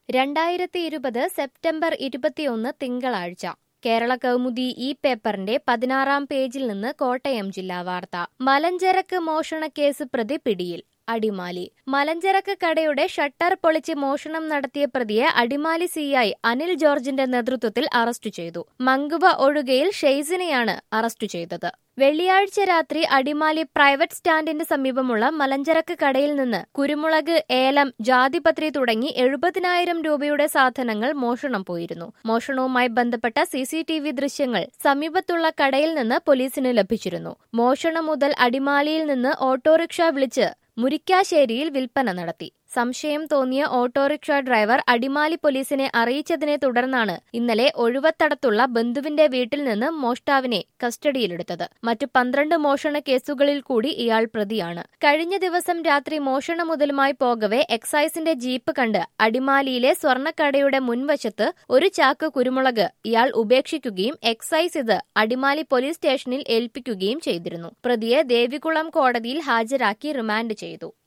രണ്ടായിരത്തി ഇരുപത് സെപ്റ്റംബർ ഇരുപത്തിയൊന്ന് തിങ്കളാഴ്ച കേരള കൗമുദി ഈ പേപ്പറിന്റെ പതിനാറാം പേജിൽ നിന്ന് കോട്ടയം ജില്ലാ വാർത്ത മലഞ്ചരക്ക് മോഷണക്കേസ് പ്രതി പിടിയിൽ അടിമാലി മലഞ്ചരക്ക് കടയുടെ ഷട്ടർ പൊളിച്ച് മോഷണം നടത്തിയ പ്രതിയെ അടിമാലി സിഐ അനിൽ ജോർജിന്റെ നേതൃത്വത്തിൽ അറസ്റ്റ് ചെയ്തു മങ്കുവ ഒഴുകയിൽ ഷെയ്സിനെയാണ് അറസ്റ്റ് ചെയ്തത് വെള്ളിയാഴ്ച രാത്രി അടിമാലി പ്രൈവറ്റ് സ്റ്റാൻഡിന് സമീപമുള്ള മലഞ്ചരക്ക് കടയിൽ നിന്ന് കുരുമുളക് ഏലം ജാതിപത്രി തുടങ്ങി എഴുപതിനായിരം രൂപയുടെ സാധനങ്ങൾ മോഷണം പോയിരുന്നു മോഷണവുമായി ബന്ധപ്പെട്ട സിസിടിവി ദൃശ്യങ്ങൾ സമീപത്തുള്ള കടയിൽ നിന്ന് പോലീസിന് ലഭിച്ചിരുന്നു മോഷണം മുതൽ അടിമാലിയിൽ നിന്ന് ഓട്ടോറിക്ഷ വിളിച്ച് മുരിക്കാശ്ശേരിയിൽ വിൽപ്പന നടത്തി സംശയം തോന്നിയ ഓട്ടോറിക്ഷ ഡ്രൈവർ അടിമാലി പോലീസിനെ അറിയിച്ചതിനെ തുടർന്നാണ് ഇന്നലെ ഒഴുവത്തടത്തുള്ള ബന്ധുവിന്റെ വീട്ടിൽ നിന്ന് മോഷ്ടാവിനെ കസ്റ്റഡിയിലെടുത്തത് മറ്റു പന്ത്രണ്ട് മോഷണ കേസുകളിൽ കൂടി ഇയാൾ പ്രതിയാണ് കഴിഞ്ഞ ദിവസം രാത്രി മോഷണ മുതലുമായി പോകവെ എക്സൈസിന്റെ ജീപ്പ് കണ്ട് അടിമാലിയിലെ സ്വർണ്ണക്കടയുടെ മുൻവശത്ത് ഒരു ചാക്ക് കുരുമുളക് ഇയാൾ ഉപേക്ഷിക്കുകയും എക്സൈസ് ഇത് അടിമാലി പോലീസ് സ്റ്റേഷനിൽ ഏൽപ്പിക്കുകയും ചെയ്തിരുന്നു പ്രതിയെ ദേവികുളം കോടതിയിൽ ഹാജരാക്കി റിമാൻഡ് ചെയ്തു